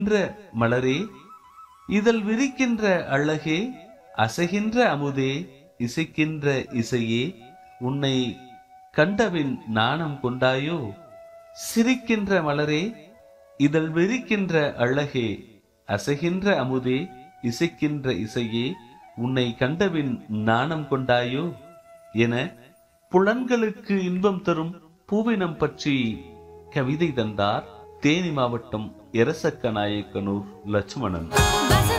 என்ற மலரே இதழ் விரிக்கின்ற அழகே அசைகின்ற அமுதே இசைக்கின்ற இசையே உன்னை கண்டபின் நாணம் கொண்டாயோ சிரிக்கின்ற மலரே இதழ் விரிக்கின்ற அழகே அசைகின்ற அமுதே இசைக்கின்ற இசையே உன்னை கண்டபின் நாணம் கொண்டாயோ என புலன்களுக்கு இன்பம் தரும் பூவினம் பற்றி கவிதை தந்தார் தேனி மாவட்டம் எரசக்க நாயக்கனூர் லட்சுமணன் வசந்த